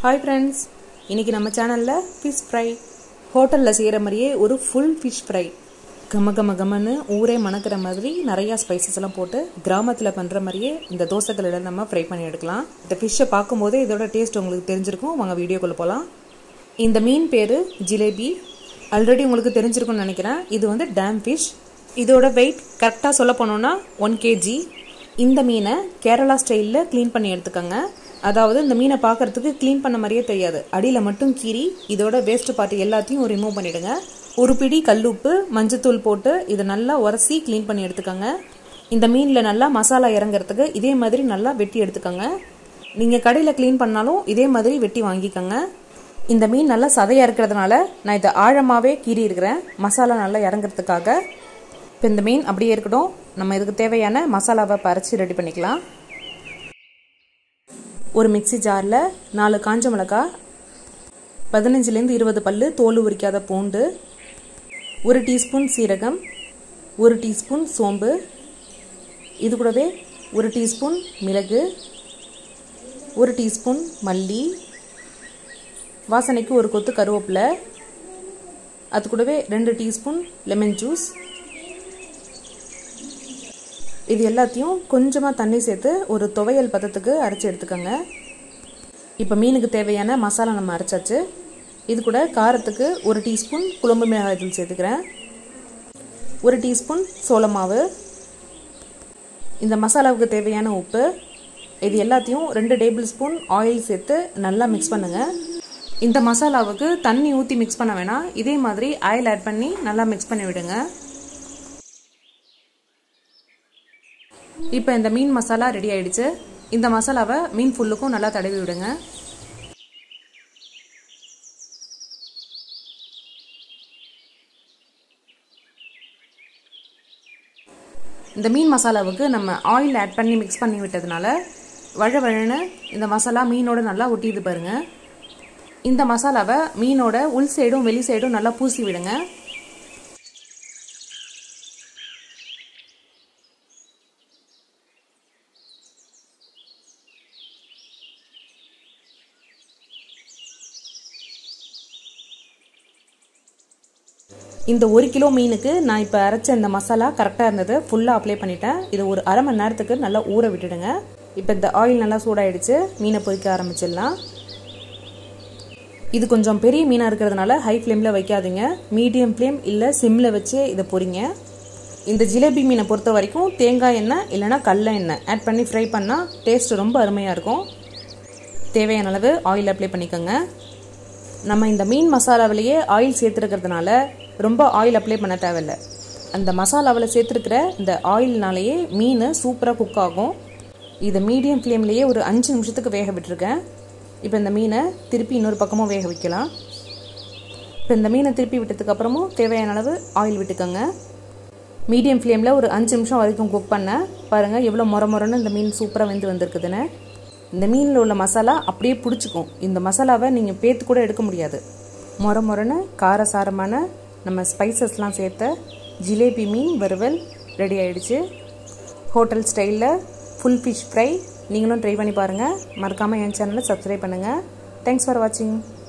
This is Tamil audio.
ஹாய் ஃப்ரெண்ட்ஸ் இன்றைக்கி நம்ம சேனலில் ஃபிஷ் ஃப்ரை ஹோட்டலில் செய்கிற மாதிரியே ஒரு ஃபுல் ஃபிஷ் ஃப்ரை கம கம கமன்னு ஊரே மணக்கிற மாதிரி நிறையா ஸ்பைசஸ் எல்லாம் போட்டு கிராமத்தில் பண்ணுற மாதிரியே இந்த தோசைகளில் நம்ம ஃப்ரை பண்ணி எடுக்கலாம் இந்த ஃபிஷ்ஷை பார்க்கும்போதே இதோட டேஸ்ட் உங்களுக்கு தெரிஞ்சிருக்கும் வாங்க வீடியோக்குள்ளே போகலாம் இந்த மீன் பேர் ஜிலேபி ஆல்ரெடி உங்களுக்கு தெரிஞ்சிருக்கும்னு நினைக்கிறேன் இது வந்து டேம் ஃபிஷ் இதோட வெயிட் கரெக்டாக சொல்ல போனோன்னா ஒன் கேஜி இந்த மீனை கேரளா ஸ்டைலில் க்ளீன் பண்ணி எடுத்துக்கோங்க அதாவது இந்த மீனை பார்க்கறதுக்கு க்ளீன் பண்ண மாதிரியே தெரியாது அடியில் மட்டும் கீறி இதோட வேஸ்ட் பார்ட் எல்லாத்தையும் ரிமூவ் பண்ணிடுங்க ஒரு பிடி கல்லுப்பு மஞ்சத்தூள் போட்டு இதை நல்லா உரசி க்ளீன் பண்ணி எடுத்துக்கோங்க இந்த மீனில் நல்லா மசாலா இறங்குறதுக்கு இதே மாதிரி நல்லா வெட்டி எடுத்துக்கோங்க நீங்கள் கடையில் க்ளீன் பண்ணாலும் இதே மாதிரி வெட்டி வாங்கிக்கோங்க இந்த மீன் நல்லா சதையாக இருக்கிறதுனால நான் இதை ஆழமாகவே கீறி இருக்கிறேன் மசாலா நல்லா இறங்குறதுக்காக இப்போ இந்த மீன் அப்படியே இருக்கட்டும் நம்ம இதுக்கு தேவையான மசாலாவை பறித்து ரெடி பண்ணிக்கலாம் ஒரு மிக்சி ஜாரில் நாலு காஞ்ச மிளகா பதினஞ்சுலேருந்து இருபது பல் தோல் உரிக்காத பூண்டு ஒரு டீஸ்பூன் சீரகம் ஒரு டீஸ்பூன் சோம்பு இது கூடவே ஒரு டீஸ்பூன் மிளகு ஒரு டீஸ்பூன் மல்லி வாசனைக்கு ஒரு கொத்து கருவேப்பிலை அது கூடவே ரெண்டு டீஸ்பூன் லெமன் ஜூஸ் இது எல்லாத்தையும் கொஞ்சமாக தண்ணி சேர்த்து ஒரு துவையல் பதத்துக்கு அரைச்சி எடுத்துக்கோங்க இப்போ மீனுக்கு தேவையான மசாலா நம்ம அரைச்சாச்சு இது கூட காரத்துக்கு ஒரு டீஸ்பூன் குழம்பு மிளகாய் தூள் சேர்த்துக்கிறேன் ஒரு டீஸ்பூன் சோள மாவு இந்த மசாலாவுக்கு தேவையான உப்பு இது எல்லாத்தையும் ரெண்டு டேபிள் ஸ்பூன் ஆயில் சேர்த்து நல்லா மிக்ஸ் பண்ணுங்கள் இந்த மசாலாவுக்கு தண்ணி ஊற்றி மிக்ஸ் பண்ண வேணாம் இதே மாதிரி ஆயில் ஆட் பண்ணி நல்லா மிக்ஸ் பண்ணி விடுங்க இப்போ இந்த மீன் மசாலா ரெடி ஆயிடுச்சு இந்த மசாலாவை மீன் ஃபுல்லுக்கும் நல்லா தடவி விடுங்க இந்த மீன் மசாலாவுக்கு நம்ம ஆயில் ஆட் பண்ணி மிக்ஸ் பண்ணி விட்டதுனால வழ வழன்னு இந்த மசாலா மீனோட நல்லா ஒட்டிது பாருங்க இந்த மசாலாவை மீனோட உள் சைடும் வெளி சைடும் நல்லா பூசி விடுங்க இந்த ஒரு கிலோ மீனுக்கு நான் இப்போ அரைச்ச இந்த மசாலா கரெக்டாக இருந்தது ஃபுல்லாக அப்ளை பண்ணிட்டேன் இது ஒரு அரை மணி நேரத்துக்கு நல்லா ஊற விட்டுடுங்க இப்போ இந்த ஆயில் நல்லா சூடாயிடுச்சு மீனை பொரிக்க ஆரம்பிச்சிடலாம் இது கொஞ்சம் பெரிய மீனாக இருக்கிறதுனால ஹை ஃப்ளேமில் வைக்காதீங்க மீடியம் ஃப்ளேம் இல்லை சிம்மில் வச்சு இதை பொரிங்க இந்த ஜிலேபி மீனை பொறுத்த வரைக்கும் தேங்காய் எண்ணெய் இல்லைனா கடல எண்ணெய் ஆட் பண்ணி ஃப்ரை பண்ணால் டேஸ்ட் ரொம்ப அருமையாக இருக்கும் தேவையான அளவு ஆயில் அப்ளை பண்ணிக்கோங்க நம்ம இந்த மீன் மசாலாவிலேயே ஆயில் சேர்த்துருக்கிறதுனால ரொம்ப ஆயில் அப்ளை பண்ண தேவையில்லை அந்த மசாலாவில் சேர்த்துருக்கிற இந்த ஆயில்னாலேயே மீன் சூப்பராக குக் ஆகும் இதை மீடியம் ஃப்ளேம்லேயே ஒரு அஞ்சு நிமிஷத்துக்கு வேக விட்டுருக்கேன் இப்போ இந்த மீனை திருப்பி இன்னொரு பக்கமும் வேக வைக்கலாம் இப்போ இந்த மீனை திருப்பி விட்டதுக்கப்புறமும் தேவையான அளவு ஆயில் விட்டுக்கோங்க மீடியம் ஃப்ளேமில் ஒரு அஞ்சு நிமிஷம் வரைக்கும் குக் பண்ணேன் பாருங்கள் எவ்வளோ மொர மொரன்னு இந்த மீன் சூப்பராக வெந்து வந்திருக்குதுன்னு இந்த மீனில் உள்ள மசாலா அப்படியே பிடிச்சிக்கும் இந்த மசாலாவை நீங்கள் பேத்து கூட எடுக்க முடியாது மொர மொரன்னு காரசாரமான நம்ம ஸ்பைசஸ்லாம் சேர்த்த ஜிலேபி மீன் வறுவல் ரெடி ஆயிடுச்சு ஹோட்டல் ஸ்டைலில் ஃபுல் ஃபிஷ் ஃப்ரை நீங்களும் ட்ரை பண்ணி பாருங்கள் மறக்காமல் என் சேனலை சப்ஸ்கிரைப் பண்ணுங்கள் தேங்க்ஸ் ஃபார் வாட்சிங்